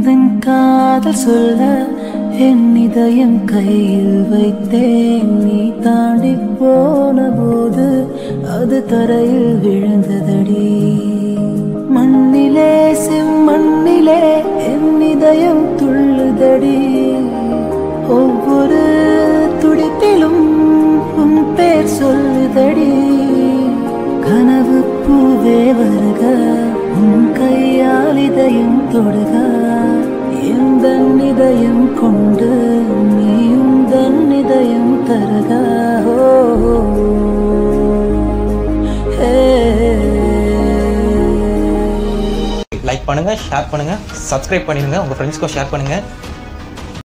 உந்தன் காதல் சொல்ல என் இதயம் கையில் வைத்தேன் நீ தாண்டி போன போது அது தரையில் விழுந்ததடி மண்ணிலே செம்மண்ணிலே என் இதயம் துள்ளுதடி ஒவ்வொரு துடிப்பிலும் உன் பேர் சொல்லுதடி கனவு பூவே வருக உன் கையால் இதயம் தொடுக எந்த இதயம் கொண்டு நீ உந்தன் இதயம் தருக ஓ, ஹே. லைக் பண்ணுங்கள் ஷேர் பண்ணுங்கள் சப்ஸ்கிரைப் பண்ணிடுங்க உங்கள் ஃப்ரெண்ட்ஸ்க்கும் ஷேர் பண்ணுங்கள்